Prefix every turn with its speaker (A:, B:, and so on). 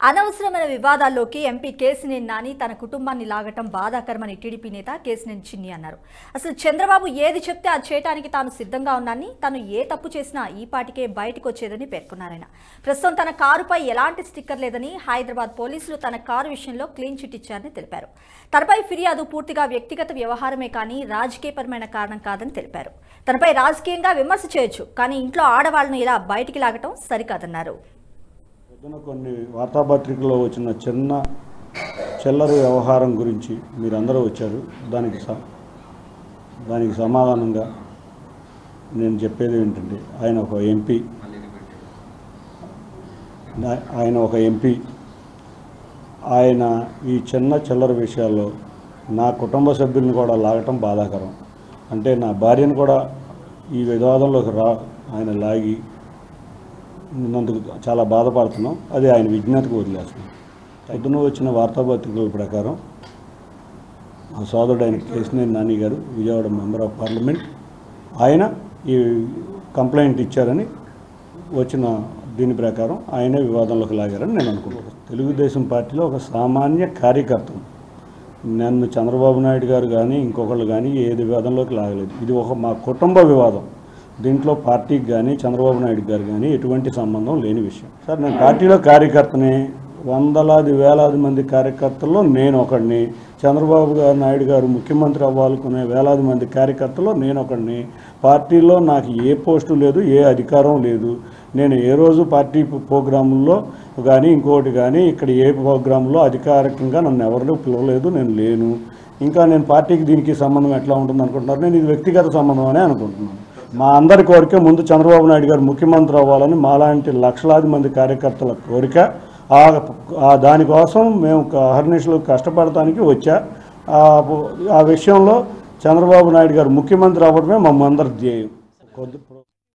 A: అనవసరమైన వివాదాల్లోకి ఎంపీ కేసినేని నాని తన కుటుంబాన్ని లాగటం బాధాకరమని టీడీపీ నేత కేసినేని చిన్ని అన్నారు అసలు చంద్రబాబు ఏది చెప్తే అది చేయడానికి తాను సిద్ధంగా ఉన్నానని తను ఏ తప్పు చేసినా ఈ పాటికే బయటకు వచ్చేదని పేర్కొన్నారాయన ప్రస్తుతం తన కారుపై ఎలాంటి స్టిక్కర్ లేదని హైదరాబాద్ పోలీసులు తన కారు విషయంలో క్లీన్ చిట్ ఇచ్చారని తెలిపారు తనపై ఫిర్యాదు పూర్తిగా వ్యక్తిగత వ్యవహారమే కానీ రాజకీయపరమైన కారణం కాదని తెలిపారు తనపై రాజకీయంగా విమర్శ చేయొచ్చు కానీ ఇంట్లో ఆడవాళ్ళను ఇలా బయటికి లాగటం సరికాదన్నారు
B: పొద్దున కొన్ని వార్తాపత్రికల్లో వచ్చిన చిన్న చిల్లర వ్యవహారం గురించి మీరందరూ వచ్చారు దానికి స దానికి సమాధానంగా నేను చెప్పేది ఏంటంటే ఆయన ఒక ఎంపీ నా- ఆయన ఒక ఎంపీ ఆయన ఈ చిన్న చిల్లర విషయాల్లో నా కుటుంబ సభ్యుల్ని కూడా లాగటం బాధాకరం అంటే నా భార్యను కూడా ఈ వివాదంలోకి రా ఆయన లాగి ఉన్నందుకు చాలా బాధపడుతున్నాం అది ఆయన విజ్ఞతకు వదిలేస్తున్నాం పొద్దున వచ్చిన వార్తాపత్రికల ప్రకారం మా సోదరుడు ఆయన కేసినేని నాని గారు విజయవాడ మెంబర్ ఆఫ్ పార్లమెంట్ ఆయన ఈ కంప్లైంట్ ఇచ్చారని వచ్చిన దీని ప్రకారం ఆయనే వివాదంలోకి లాగారని నేను అనుకుంటున్నాను తెలుగుదేశం పార్టీలో ఒక సామాన్య కార్యకర్తను నన్ను చంద్రబాబు నాయుడు గారు కానీ ఇంకొకళ్ళు కానీ ఏ వివాదంలోకి లాగలేదు ఇది ఒక మా కుటుంబ వివాదం దీంట్లో పార్టీకి కానీ చంద్రబాబు నాయుడు గారు కానీ ఎటువంటి సంబంధం లేని విషయం సార్ నేను పార్టీలో కార్యకర్తని వందలాది వేలాది మంది కార్యకర్తల్లో నేను ఒకడిని చంద్రబాబు గారు నాయుడు గారు ముఖ్యమంత్రి అవ్వాలనుకునే వేలాది మంది కార్యకర్తల్లో నేను ఒకడిని పార్టీలో నాకు ఏ పోస్టు లేదు ఏ అధికారం లేదు నేను ఏ రోజు పార్టీ ప్రోగ్రాముల్లో కానీ ఇంకోటి కానీ ఇక్కడ ఏ ప్రోగ్రాంలో అధికారికంగా నన్ను ఎవరిలో పిలవలేదు నేను లేను ఇంకా నేను పార్టీకి దీనికి సంబంధం ఎట్లా ఉంటుంది అనుకుంటున్నారు నేను ఇది వ్యక్తిగత సంబంధం అనే అనుకుంటున్నాను మా అందరి కోరిక ముందు చంద్రబాబు నాయుడు గారు ముఖ్యమంత్రి అవ్వాలని మాలాంటి లక్షలాది మంది కార్యకర్తల కోరిక ఆ ఆ దానికోసం మేము అహర్నిశలు కష్టపడటానికి వచ్చా ఆ- ఆ విషయంలో చంద్రబాబు నాయుడు గారు ముఖ్యమంత్రి అవ్వడమే మా అందరి ధ్యేయం కొద్ది